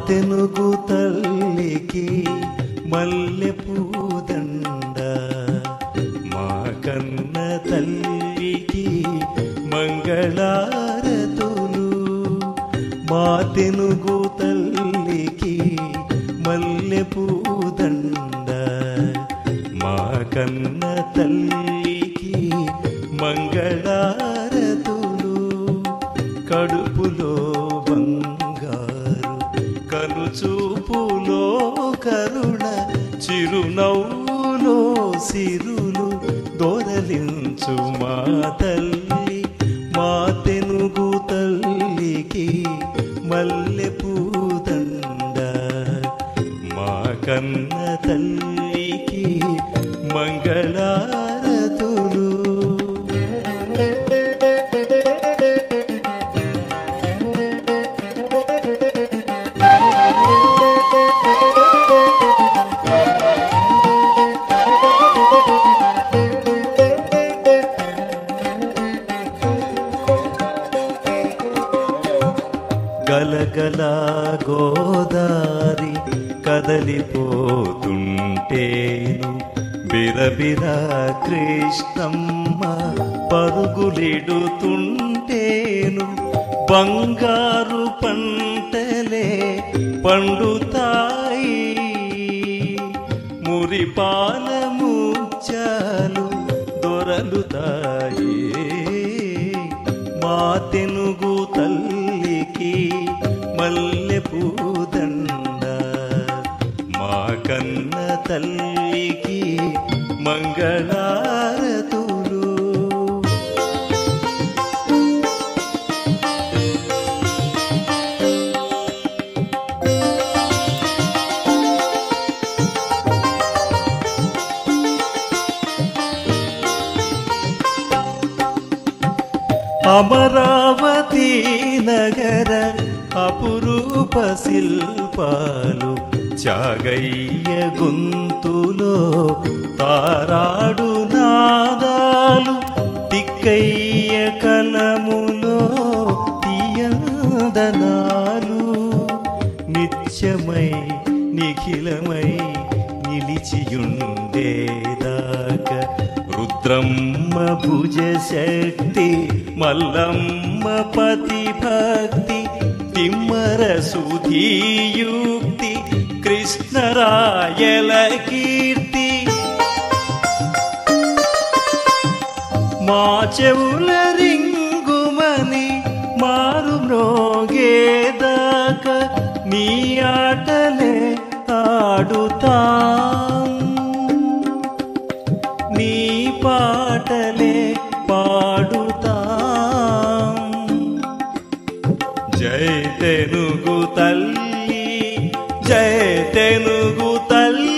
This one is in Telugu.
తెనుగు తల్లికి మల్లె పూదండ మా కన్న తల్లికి మంగళారతులు మా తెనుగు తల్లికి మల్లె పూదండ మా కన్న తల్లికి మంగళారతులు కడుపులో బంగారు కనుచూపులో కరుణ చిరునవ్వులో సిరులు దొరలించు మా తల్లి మా తెనుగు తల్లికి మల్లె పూదండ మా కన్న తల్లికి మంగళారతులు గలగల గోదారి కదలిపోతుంటేను బిరబిర కృష్ణమ్మ పరుగులిడుతుంటేను బంగారు పంటలే పండుతాయి మురిపాల ముచ్చాలు దొరలుతాయి మా తెనుగు తల్లికి మల్లె పూదండ మా కన్న తల్లికి మంగళారతులు అమరావతి నగర అపురూప శిల్పాలు చాగయ్య గొంతులో తారాడు నాదాలు తిక్కయ్య కలములో తీయందనాలు నిత్యమై నిఖిలమై నిలిచియుండేదాకా రుద్రమ్మ భుజ శక్తి మల్లమ్మ పతి భక్తి తిమ్మర సుధీయుక్తి కృష్ణరాయల కీర్తి మా చెవుల రింగుమని మారు మ్రోగేదాకా నీ ఆటలే ఆడుతాం నీ పాటలే పాడుతాం జై తెనుగు తల్లి జై తెనుగు తల్లి